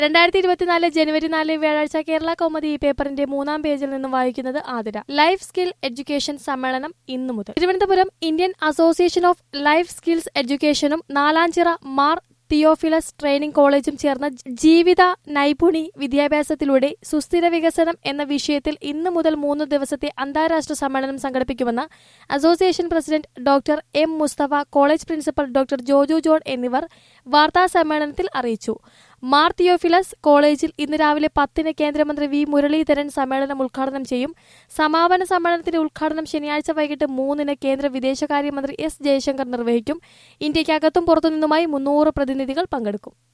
രണ്ടായിരത്തി ഇരുപത്തിനാല് ജനുവരി നാല് വ്യാഴാഴ്ച കേരള കൗമുദി ഈ പേപ്പറിന്റെ മൂന്നാം പേജിൽ നിന്നും വായിക്കുന്നത് ആതിര ലൈഫ് സ്കിൽ എഡ്യൂക്കേഷൻ സമ്മേളനം ഇന്നു മുതൽ Thiruvananthapuram Indian association of life skills എഡ്യൂക്കേഷനും നാലാഞ്ചിറ മാർ തിയോഫിലസ് ട്രെയിനിംഗ് കോളേജും ചേർന്ന ജീവിത നൈപുണി വിദ്യാഭ്യാസത്തിലൂടെ സുസ്ഥിര വികസനം എന്ന വിഷയത്തിൽ ഇന്നു മുതൽ മൂന്ന് ദിവസത്തെ അന്താരാഷ്ട്ര സമ്മേളനം സംഘടിപ്പിക്കുമെന്ന് association president doctor M Mustafa college principal doctor Joju John എന്നിവർ വാർത്താ സമ്മേളനത്തിൽ അറിയിച്ചു മാർ തിയോഫിലസ് കോളേജിൽ ഇന്ന് രാവിലെ പത്തിന് കേന്ദ്രമന്ത്രി വി മുരളീധരൻ സമ്മേളനം ഉദ്ഘാടനം ചെയ്യും സമാപന സമ്മേളനത്തിന്റെ ഉദ്ഘാടനം ശനിയാഴ്ച വൈകിട്ട് മൂന്നിന് കേന്ദ്ര വിദേശകാര്യമന്ത്രി എസ് ജയശങ്കർ നിർവഹിക്കും ഇന്ത്യക്കകത്തും പുറത്തുനിന്നുമായി മുന്നൂറ് പ്രതിനിധികൾ പങ്കെടുക്കും